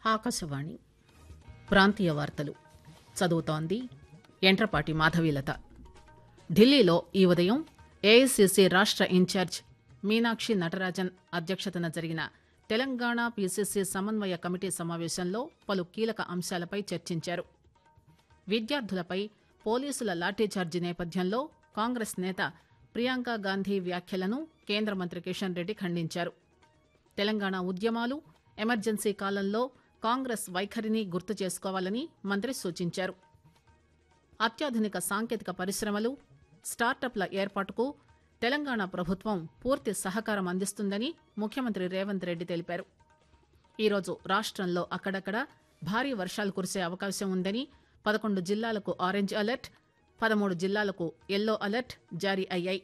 ఆకాశవాణి ప్రాంతీయ వార్తలు చదువుతోంది ఎంట్రపాటి మాధవీలత ఢిల్లీలో ఈ ఉదయం ఏఐసిసి రాష్ట ఇన్ఛార్జ్ మీనాక్షి నటరాజన్ అధ్యక్షతన జరిగిన తెలంగాణ పీసీసీ సమన్వయ కమిటీ సమావేశంలో పలు కీలక అంశాలపై చర్చించారు విద్యార్థులపై పోలీసుల లాఠీచార్జి నేపథ్యంలో కాంగ్రెస్ నేత ప్రియాంక గాంధీ వ్యాఖ్యలను కేంద్ర మంత్రి కిషన్ రెడ్డి ఖండించారు తెలంగాణ ఉద్యమాలు ఎమర్జెన్సీ కాలంలో కాంగ్రెస్ వైఖరిని గుర్తు చేసుకోవాలని మంత్రి సూచించారు అత్యాధునిక సాంకేతిక పరిశ్రమలు స్టార్టప్ల ఏర్పాటుకు తెలంగాణ ప్రభుత్వం పూర్తి సహకారం అందిస్తుందని ముఖ్యమంత్రి రేవంత్ రెడ్డి తెలిపారు ఈరోజు రాష్టంలో అక్కడక్కడ భారీ వర్షాలు కురిసే అవకాశం ఉందని పదకొండు జిల్లాలకు ఆరెంజ్ అలర్ట్ పదమూడు జిల్లాలకు ఎల్లో అలర్ట్ జారీ అయ్యాయి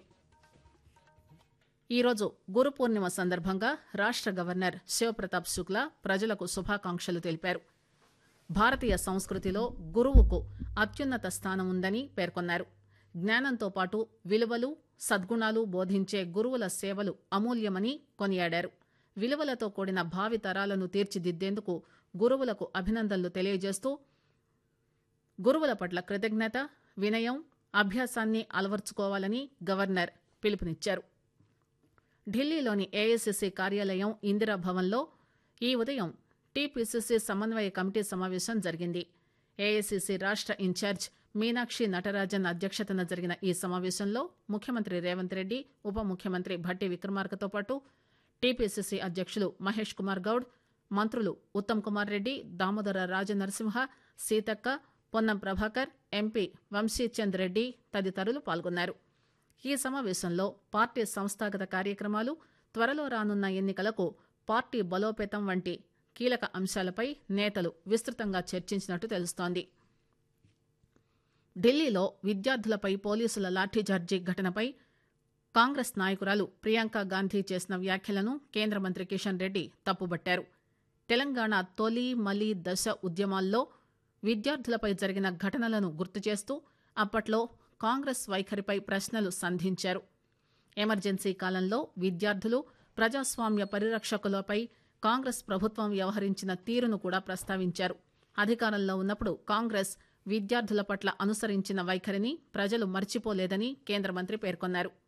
ఈరోజు గురు పూర్ణిమ సందర్భంగా రాష్ట గవర్నర్ శివప్రతాప్ శుక్లా ప్రజలకు శుభాకాంక్షలు తెలిపారు భారతీయ సంస్కృతిలో గురువుకు అత్యున్నత స్థానం ఉందని పేర్కొన్నారు జ్ఞానంతో పాటు విలువలు సద్గుణాలు బోధించే గురువుల సేవలు అమూల్యమని కొనియాడారు విలువలతో కూడిన భావి తరాలను తీర్చిదిద్దేందుకు గురువులకు అభినందనలు తెలియజేస్తూ గురువుల పట్ల కృతజ్ఞత వినయం అభ్యాసాన్ని అలవర్చుకోవాలని గవర్నర్ పిలుపునిచ్చారు ఢిల్లీలోని ఏఐసిసి కార్యాలయం ఇందిరాభవన్లో ఈ ఉదయం టీపీసీసీ సమన్వయ కమిటీ సమావేశం జరిగింది ఏఐసిసి రాష్ట ఇన్ఛార్జ్ మీనాక్షి నటరాజన్ అధ్యక్షతన జరిగిన ఈ సమావేశంలో ముఖ్యమంత్రి రేవంత్ రెడ్డి ఉప ముఖ్యమంత్రి భట్టి విక్రమార్కతో పాటు టీపీసీసీ అధ్యక్షులు మహేష్ కుమార్ గౌడ్ మంత్రులు ఉత్తమ్ కుమార్ రెడ్డి దామోదర రాజనరసింహ సీతక్క పొన్నం ప్రభాకర్ ఎంపీ వంశీచంద్ రెడ్డి తదితరులు పాల్గొన్నారు ఈ సమావేశంలో పార్టీ సంస్థాగత కార్యక్రమాలు త్వరలో రానున్న ఎన్నికలకు పార్టీ బలోపేతం వంటి కీలక అంశాలపై నేతలు విస్తృతంగా చర్చించినట్టు తెలుస్తోంది ఢిల్లీలో విద్యార్థులపై పోలీసుల లాఠీచార్జీ ఘటనపై కాంగ్రెస్ నాయకురాలు ప్రియాంక గాంధీ చేసిన వ్యాఖ్యలను కేంద్ర మంత్రి కిషన్ రెడ్డి తప్పుబట్టారు తెలంగాణ తొలి మలి దశ ఉద్యమాల్లో విద్యార్థులపై జరిగిన ఘటనలను గుర్తు చేస్తూ అప్పట్లో కాంగ్రెస్ వైఖరిపై ప్రశ్నలు సంధించారు ఎమర్జెన్సీ కాలంలో విద్యార్థులు ప్రజాస్వామ్య పరిరక్షకులపై కాంగ్రెస్ ప్రభుత్వం వ్యవహరించిన తీరును కూడా ప్రస్తావించారు అధికారంలో ఉన్నప్పుడు కాంగ్రెస్ విద్యార్థుల పట్ల అనుసరించిన వైఖరిని ప్రజలు మర్చిపోలేదని కేంద్ర మంత్రి పేర్కొన్నారు